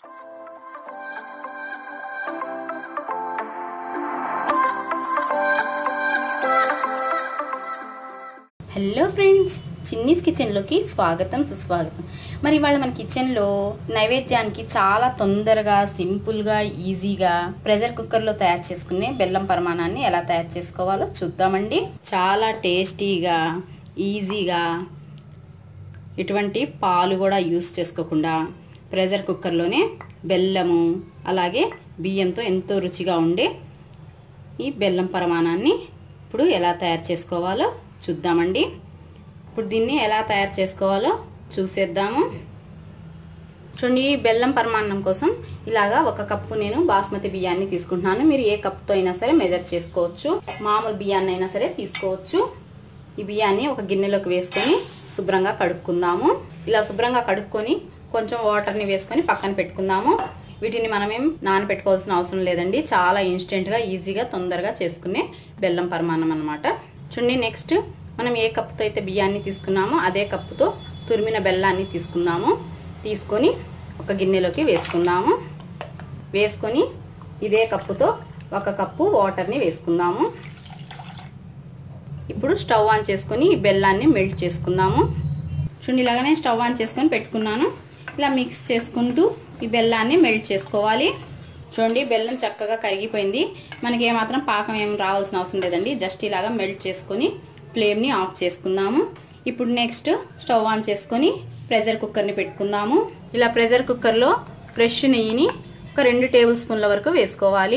hello friends Chinni's కిచెన్లోకి స్వాగతం సుస్వాగతం మరి ఇవాళ మన కిచెన్లో నైవేద్యానికి చాలా తొందరగా సింపుల్గా ఈజీగా ప్రెషర్ కుక్కర్లో తయారు చేసుకునే బెల్లం పరిమాణాన్ని ఎలా తయారు చేసుకోవాలో చూద్దామండి చాలా టేస్టీగా ఈజీగా ఎటువంటి పాలు కూడా యూస్ చేసుకోకుండా ప్రెషర్ కుక్కర్లోనే బెల్లము అలాగే బియ్యంతో ఎంతో రుచిగా ఉండే ఈ బెల్లం పరిమాణాన్ని ఇప్పుడు ఎలా తయారు చేసుకోవాలో చూద్దామండి ఇప్పుడు దీన్ని ఎలా తయారు చేసుకోవాలో చూసేద్దాము చూడండి ఈ బెల్లం పరిమాణం కోసం ఇలాగా ఒక కప్పు నేను బాస్మతి బియ్యాన్ని తీసుకుంటున్నాను మీరు ఏ కప్తో అయినా సరే మెజర్ చేసుకోవచ్చు మామూలు బియ్యాన్ని అయినా సరే తీసుకోవచ్చు ఈ బియ్యాన్ని ఒక గిన్నెలోకి వేసుకొని శుభ్రంగా కడుక్కుందాము ఇలా శుభ్రంగా కడుక్కొని కొంచెం వాటర్ని వేసుకొని పక్కన పెట్టుకుందాము వీటిని మనమేం నానబెట్టుకోవాల్సిన అవసరం లేదండి చాలా ఇన్స్టెంట్గా ఈజీగా తొందరగా చేసుకునే బెల్లం పరిమాణం అనమాట చూడండి నెక్స్ట్ మనం ఏ కప్పుతో అయితే బియ్యాన్ని తీసుకున్నామో అదే కప్పుతో తురిమిన బెల్లాన్ని తీసుకుందాము తీసుకొని ఒక గిన్నెలోకి వేసుకుందాము వేసుకొని ఇదే కప్పుతో ఒక కప్పు వాటర్ని వేసుకుందాము ఇప్పుడు స్టవ్ ఆన్ చేసుకొని ఈ బెల్లాన్ని మెల్ట్ చేసుకుందాము చూడండి ఇలాగనే స్టవ్ ఆన్ చేసుకొని పెట్టుకున్నాను ఇలా మిక్స్ చేసుకుంటూ ఈ బెల్లాన్ని మెల్ట్ చేసుకోవాలి చూడండి బెల్లం చక్కగా కరిగిపోయింది మనకి ఏమాత్రం పాకం ఏం రావాల్సిన అవసరం లేదండి జస్ట్ ఇలాగా మెల్ట్ చేసుకొని ఫ్లేమ్ని ఆఫ్ చేసుకుందాము ఇప్పుడు నెక్స్ట్ స్టవ్ ఆన్ చేసుకొని ప్రెషర్ కుక్కర్ని పెట్టుకుందాము ఇలా ప్రెషర్ కుక్కర్లో ఫ్రెష్ నెయ్యిని ఒక రెండు టేబుల్ స్పూన్ల వరకు వేసుకోవాలి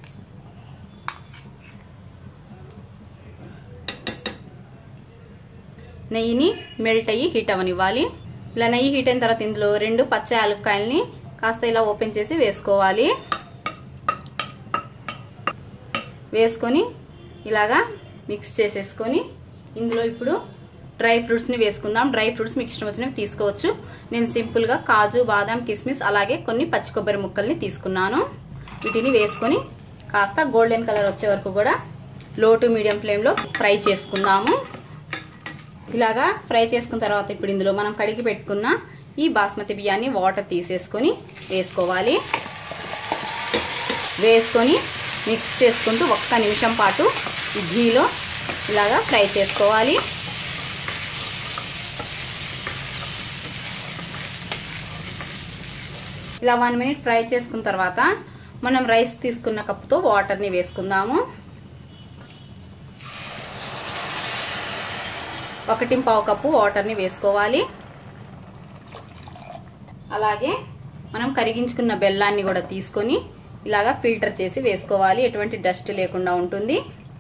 నెయ్యిని మెల్ట్ అయ్యి హీట్ అవనివ్వాలి ఇలా నెయ్యి హీట్ అయిన తర్వాత ఇందులో రెండు పచ్చ యాలక్కాయలని కాస్త ఇలా ఓపెన్ చేసి వేసుకోవాలి వేసుకొని ఇలాగా మిక్స్ చేసేసుకొని ఇందులో ఇప్పుడు డ్రై ఫ్రూట్స్ని వేసుకుందాం డ్రై ఫ్రూట్స్ మీకు ఇష్టం వచ్చినవి తీసుకోవచ్చు నేను సింపుల్గా కాజు బాదాం కిస్మిస్ అలాగే కొన్ని పచ్చి కొబ్బరి ముక్కల్ని తీసుకున్నాను వీటిని వేసుకొని కాస్త గోల్డెన్ కలర్ వచ్చే వరకు కూడా లో టు మీడియం ఫ్లేమ్లో ఫ్రై చేసుకుందాము ఇలాగా ఫ్రై చేసుకున్న తర్వాత ఇప్పుడు ఇందులో మనం కడిగి పెట్టుకున్న ఈ బాస్మతి బియ్యాన్ని వాటర్ తీసేసుకొని వేసుకోవాలి వేసుకొని మిక్స్ చేసుకుంటూ ఒక్క నిమిషం పాటు ఈ ఘీలో ఇలాగా ఫ్రై చేసుకోవాలి ఇలా వన్ మినిట్ ఫ్రై చేసుకున్న తర్వాత మనం రైస్ తీసుకున్న కప్పుతో వాటర్ని వేసుకుందాము ఒకటి పావు కప్పు వాటర్ని వేసుకోవాలి అలాగే మనం కరిగించుకున్న బెల్లాన్ని కూడా తీసుకొని ఇలాగా ఫిల్టర్ చేసి వేసుకోవాలి ఎటువంటి డస్ట్ లేకుండా ఉంటుంది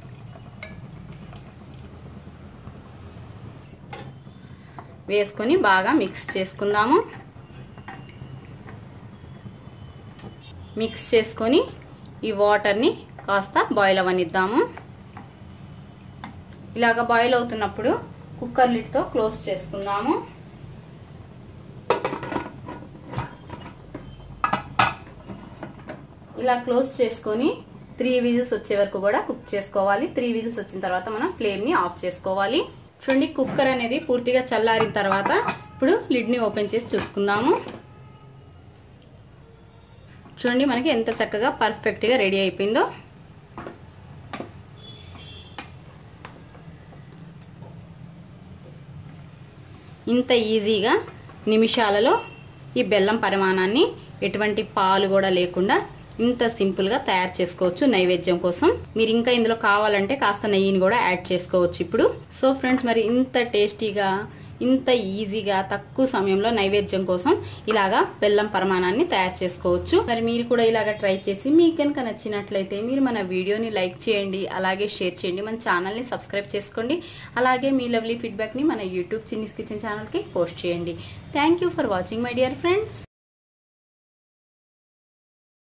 వేసుకొని బాగా మిక్స్ చేసుకుందాము మిక్స్ చేసుకొని ఈ వాటర్ని కాస్త బాయిల్ అవనిద్దాము ఇలాగ బాయిల్ అవుతున్నప్పుడు కుక్కర్ లిడ్తో క్లోజ్ చేసుకుందాము ఇలా క్లోజ్ చేసుకొని త్రీ విజిల్స్ వచ్చే వరకు కూడా కుక్ చేసుకోవాలి త్రీ విజిల్స్ వచ్చిన తర్వాత మనం ఫ్లేమ్ని ఆఫ్ చేసుకోవాలి చూడండి కుక్కర్ అనేది పూర్తిగా చల్లారిన తర్వాత ఇప్పుడు లిడ్ని ఓపెన్ చేసి చూసుకుందాము చూడండి మనకి ఎంత చక్కగా పర్ఫెక్ట్గా రెడీ అయిపోయిందో ఇంత ఈజీగా నిమిషాలలో ఈ బెల్లం పరిమాణాన్ని ఎటువంటి పాలు కూడా లేకుండా ఇంత సింపుల్గా తయారు చేసుకోవచ్చు నైవేద్యం కోసం మీరు ఇంకా ఇందులో కావాలంటే కాస్త నెయ్యిని కూడా యాడ్ చేసుకోవచ్చు ఇప్పుడు సో ఫ్రెండ్స్ మరి ఇంత టేస్టీగా ఇంత ఈజీగా తక్కువ సమయంలో నైవేద్యం కోసం ఇలాగా బెల్లం పరిమాణాన్ని తయారు చేసుకోవచ్చు మరి మీరు కూడా ఇలాగా ట్రై చేసి మీకు కనుక నచ్చినట్లయితే మీరు మన వీడియోని లైక్ చేయండి అలాగే షేర్ చేయండి మన ఛానల్ని సబ్స్క్రైబ్ చేసుకోండి అలాగే మీ లవ్లీ ఫీడ్బ్యాక్ని మన యూట్యూబ్ చిన్నీస్ కిచెన్ ఛానల్కి పోస్ట్ చేయండి thank for watching my dear friends